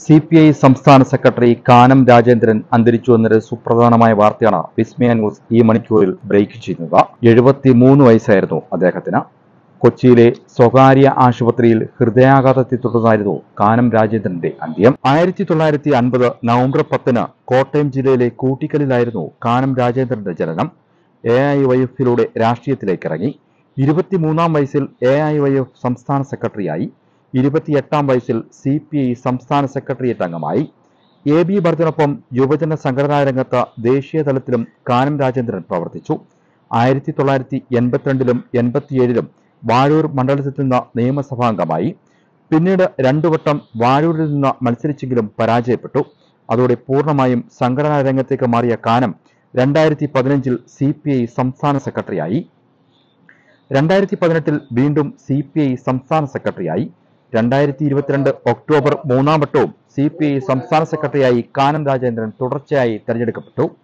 C P I സംസ്ഥാന secretary Kanam Rajendran അന്തരിച്ചു എന്നൊരു സുപ്രധാനമായ വാർത്തയാണ് വിസ്മയ ന്യൂസ് ഈ മണിക്കൂറിൽ ബ്രേക്ക് ചെയ്യുന്നത് എഴുപത്തിമൂന്ന് വയസ്സായിരുന്നു അദ്ദേഹത്തിന് കൊച്ചിയിലെ സ്വകാര്യ ആശുപത്രിയിൽ ഹൃദയാഘാതത്തെ തുടർന്നായിരുന്നു കാനം രാജേന്ദ്രന്റെ അന്ത്യം ആയിരത്തി തൊള്ളായിരത്തി അൻപത് നവംബർ പത്തിന് കോട്ടയം ജില്ലയിലെ കൂട്ടിക്കലിലായിരുന്നു കാനം രാജേന്ദ്രന്റെ ജനനം എ ഐ വൈ എഫിലൂടെ രാഷ്ട്രീയത്തിലേക്ക് ഇറങ്ങി ഇരുപത്തിമൂന്നാം വയസ്സിൽ എ ഐ വൈ എഫ് സംസ്ഥാന സെക്രട്ടറിയായി ഇരുപത്തിയെട്ടാം വയസ്സിൽ സി പി ഐ സംസ്ഥാന സെക്രട്ടേറിയറ്റ് അംഗമായി എ ബി ഭരത്തിനൊപ്പം യുവജന സംഘടനാ രംഗത്ത് ദേശീയ തലത്തിലും കാനം രാജേന്ദ്രൻ പ്രവർത്തിച്ചു ആയിരത്തി തൊള്ളായിരത്തി എൺപത്തിരണ്ടിലും എൺപത്തിയേഴിലും വാഴൂർ മണ്ഡലത്തിൽ നിന്ന് നിയമസഭാംഗമായി പിന്നീട് രണ്ടു വട്ടം വാഴൂരിൽ നിന്ന് മത്സരിച്ചെങ്കിലും പരാജയപ്പെട്ടു അതോടെ പൂർണ്ണമായും സംഘടനാ രംഗത്തേക്ക് മാറിയ കാനം രണ്ടായിരത്തി പതിനഞ്ചിൽ സി പി ഐ സംസ്ഥാന സെക്രട്ടറിയായി രണ്ടായിരത്തി പതിനെട്ടിൽ വീണ്ടും സി പി ഐ സംസ്ഥാന സെക്രട്ടറിയായി രണ്ടായിരത്തി ഇരുപത്തിരണ്ട് ഒക്ടോബർ മൂന്നാം വട്ടവും സി പി ഐ സംസ്ഥാന സെക്രട്ടറിയായി കാനം രാജേന്ദ്രൻ തുടർച്ചയായി തെരഞ്ഞെടുക്കപ്പെട്ടു